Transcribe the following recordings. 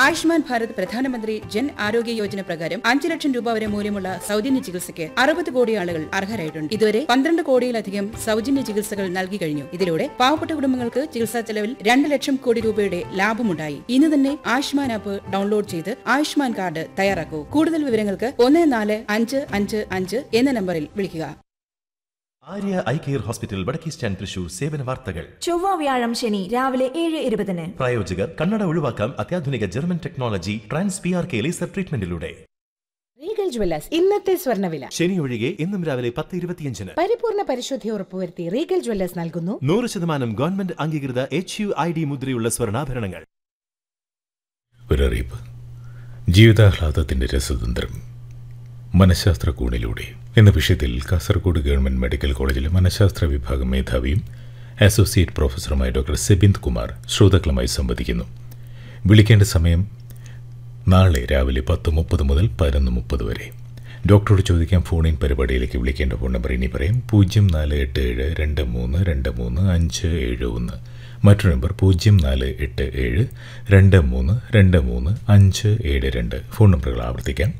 ആയുഷ്മാൻ ഭാരത് പ്രധാനമന്ത്രി ജൻ ആരോഗ്യ യോജന പ്രകാരം അഞ്ച് ലക്ഷം രൂപ വരെ മൂല്യമുള്ള സൗജന്യ ചികിത്സയ്ക്ക് അറുപത് കോടി ആളുകൾ അർഹരായിട്ടുണ്ട് ഇതുവരെ പന്ത്രണ്ട് കോടിയിലധികം സൗജന്യ ചികിത്സകൾ നൽകി കഴിഞ്ഞു ഇതിലൂടെ പാവപ്പെട്ട കുടുംബങ്ങൾക്ക് ചികിത്സാ ചെലവിൽ രണ്ട് ലക്ഷം കോടി രൂപയുടെ ലാഭമുണ്ടായി ഇന്ന് തന്നെ ആയുഷ്മാൻ ആപ്പ് ഡൗൺലോഡ് ചെയ്ത് ആയുഷ്മാൻ കാർഡ് തയ്യാറാക്കൂ കൂടുതൽ വിവരങ്ങൾക്ക് ഒന്ന് നാല് അഞ്ച് അഞ്ച് അഞ്ച് എന്ന നമ്പറിൽ വിളിക്കുക ആര്യ ഐ കെയർ ഹോസ്പിറ്റൽ വടക്കേ സ്റ്റാൻഡ് തൃശൂർ സേവന വാർത്തകൾ ചൊവ്വ വ്യാഴം ശനി രാവിലെ ഏഴ് ഇരുപതിന് പ്രായോജകർ കണ്ണട ഒഴിവാക്കാം അത്യാധുനിക German technology trans P R K laser ട്രീറ്റ്മെന്റിലൂടെ റീഗൽ ജ്വല്ലേഴ്സ് ഇന്നത്തെ സ്വർണ്ണവില ശനി ഒഴികെ ഇന്നും രാവിലെ പത്ത് ഇരുപത്തിയഞ്ചിന് പരിപൂർണ പരിശുദ്ധി ഉറപ്പുവരുത്തി റീഗൽ ജ്വല്ലേഴ്സ് നൽകുന്നു നൂറ് ശതമാനം ഗവൺമെന്റ് അംഗീകൃത എച്ച് യു ഐ ഡി മുദ്രയുള്ള സ്വർണ്ണാഭരണങ്ങൾ ഒരറിയിപ്പ് ജീവിതാഹ്ലാദത്തിന്റെ രസതന്ത്രം മനഃശാസ്ത്ര കൂണിലൂടെ എന്ന വിഷയത്തിൽ കാസർഗോഡ് ഗവൺമെന്റ് മെഡിക്കൽ കോളേജിലെ മനഃശാസ്ത്ര വിഭാഗം മേധാവിയും അസോസിയേറ്റ് പ്രൊഫസറുമായ ഡോക്ടർ സെബിന്ദ് കുമാർ ശ്രോതാക്കളുമായി സംവദിക്കുന്നു വിളിക്കേണ്ട സമയം നാളെ രാവിലെ പത്ത് മുപ്പത് മുതൽ പതിനൊന്ന് മുപ്പത് വരെ ഡോക്ടറോട് ചോദിക്കാൻ ഫോണിൻ പരിപാടിയിലേക്ക് വിളിക്കേണ്ട ഫോൺ നമ്പർ ഇനി പറയും പൂജ്യം നാല് എട്ട് ഏഴ് രണ്ട് മൂന്ന് രണ്ട് മൂന്ന് അഞ്ച് ഏഴ് ഒന്ന് മറ്റൊരു നമ്പർ പൂജ്യം നാല് എട്ട് ഏഴ് രണ്ട് മൂന്ന് രണ്ട് മൂന്ന് അഞ്ച് ഏഴ് രണ്ട് ഫോൺ നമ്പറുകൾ ആവർത്തിക്കാം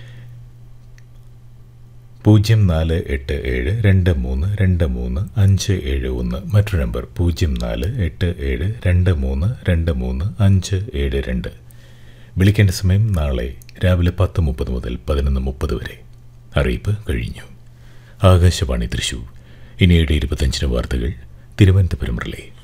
പൂജ്യം നാല് എട്ട് ഏഴ് രണ്ട് മൂന്ന് രണ്ട് മൂന്ന് അഞ്ച് ഏഴ് ഒന്ന് മറ്റൊരു നമ്പർ പൂജ്യം നാല് എട്ട് ഏഴ് രണ്ട് മൂന്ന് രണ്ട് മൂന്ന് അഞ്ച് ഏഴ് രണ്ട് വിളിക്കേണ്ട സമയം നാളെ രാവിലെ പത്ത് മുപ്പത് മുതൽ പതിനൊന്ന് മുപ്പത് വരെ അറിയിപ്പ് കഴിഞ്ഞു ആകാശവാണി തൃശൂർ ഇനി ഏഴ് ഇരുപത്തഞ്ചിന് വാർത്തകൾ തിരുവനന്തപുരം റിലേ